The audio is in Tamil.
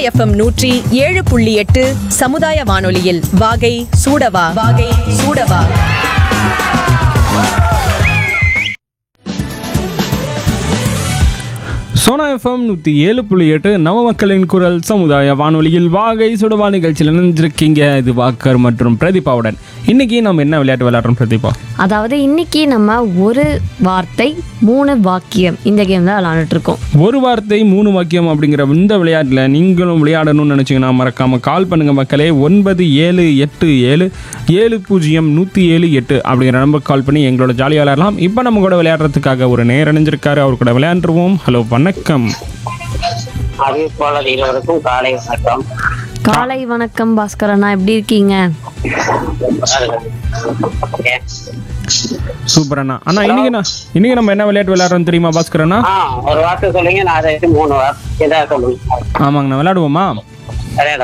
எஃப்எம் நூற்றி ஏழு புள்ளி எட்டு சமுதாய வானொலியில் வாகை சூடவா வாகை சூடவா சோனா எஃப்எம் நூற்றி ஏழு புள்ளி எட்டு நவ மக்களின் குரல் சமுதாய வானொலியில் வாகை சுடவா நிகழ்ச்சியில் இணைஞ்சிருக்கீங்க இது வாக்கர் மற்றும் பிரதீபாவுடன் இன்னைக்கு நம்ம என்ன விளையாட்டு விளையாடுறோம் பிரதீபா அதாவது இன்னைக்கு நம்ம ஒரு வார்த்தை மூணு வாக்கியம் இந்த கேம் தான் விளாண்டுட்டு இருக்கோம் ஒரு வார்த்தை மூணு வாக்கியம் அப்படிங்கிற இந்த விளையாட்டில் நீங்களும் விளையாடணும்னு நினச்சிங்கன்னா மறக்காம கால் பண்ணுங்க மக்களே ஒன்பது ஏழு எட்டு ஏழு ஏழு பூஜ்ஜியம் நூற்றி ஏழு எட்டு அப்படிங்கிற நம்பர் கால் பண்ணி எங்களோட ஜாலியாக விளையாடலாம் இப்போ நம்ம கூட விளையாடுறதுக்காக ஒரு நேர் அணிஞ்சிருக்காரு அவர் கூட விளையாண்டுருவோம் ஹலோ வணக்கம் அறிவிப்பாளர் இருவருக்கும் காலை வணக்கம் காலை வணக்கம் பாஸ்கர் அண்ணா எப்படி இருக்கீங்க ஓகே. சூப்பர் அண்ணா அண்ணா இன்னைக்கு நான் இன்னைக்கு நம்ம என்ன விளையாட்டு விளையாடுறோம் தெரியுமா பாஸ்கர் அண்ணா ஆ ஒரு வார்த்தை சொல்லுங்க நான் அதை வச்சு மூணு வார்த்தை இதாக சொல்லுங்க ஆமாங்கண்ணா விளையாடுவோமா விளையாட